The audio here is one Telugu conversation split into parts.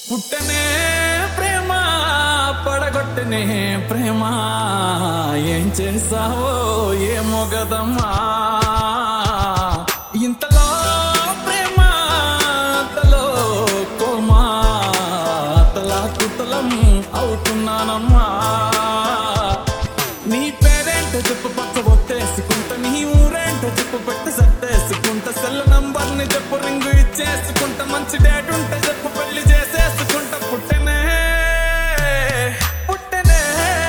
పుట్టనే ప్రేమ పడగొట్టనే ప్రేమ ఏం చేసావో ఏమో గదమ్మా ఇంతలో ప్రేమ అంతలో కోమా తలా కుతలం అవుతున్నానమ్మా నీ పేరేంటో చెప్పు పక్క ఒత్తేసుకుంటా నీ ఊరేంటో చెప్పు పెట్టి సర్దేసుకుంటా సెల్ నంబర్ ని చెప్పు రింగు ఇచ్చేసుకుంటా మంచి డేట్ ఉంటే చెప్పు పెళ్లి చేసేసుకుంటా పుట్టనే పుట్టనే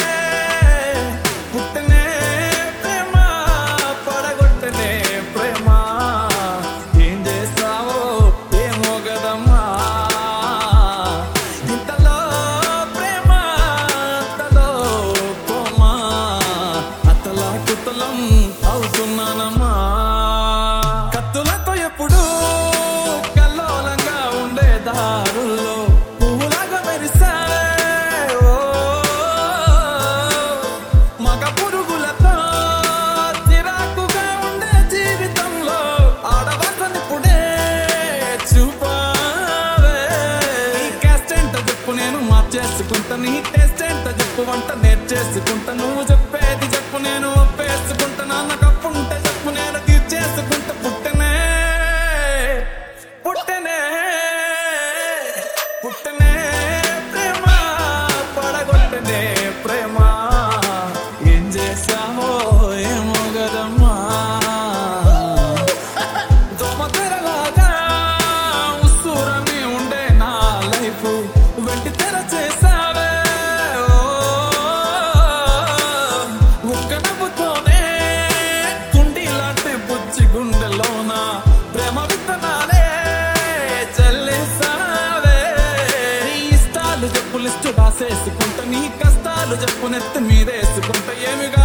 పుట్టనే ప్రేమ పడగొట్టనే ప్రేమ ఏం చేస్తావో ఏమో గదమ్మా ఇంతలో ప్రేమ అంతలో కోమా అతలా కుతలం అవుతున్నానమ్మా కత్తులతో ఎప్పుడు కల్లోలంగా ఉండే దారుల్లో పువ్వులాగా మెరిసావే ఓ మగ పురుగులతో చిరాకుగా ఉండే జీవితంలో ఆడవసనిప్పుడే చూపావే నీ క్యాస్ట్ ఏంటో చెప్పు నేను మార్చేసుకుంటా నీ టేస్ట్ ఏంటో చెప్పు వంట నేర్చేసుకుంటా నువ్వు చెప్పేది చెప్పు నేను ఒప్పేసుకుంటా నాన్న కప్పుంటే చెప్పు నేను తీర్చేసుకుంటా పుట్టనే పుట్టనే పుట్టనే ప్రేమ పడగొట్టనే ప్రేమ ఏం చేశామో ఏమో గదమ్మా దోమతెరలాగా ఉస్సూరని ఉండే నా లైఫ్ వెంటి తెర చేసావే ఓ, ఒక్క నవ్వుతోనే కుండి లాంటి బుజ్జి గుండెలోన ప్రేమ విత్తనాలే చల్లేసావే నీ ఇష్టాలు చెప్పు లిస్టు రాసేసుకుంటా నీ కష్టాలు చెప్పు నెత్తి మీదేసుకుంటా ఏమి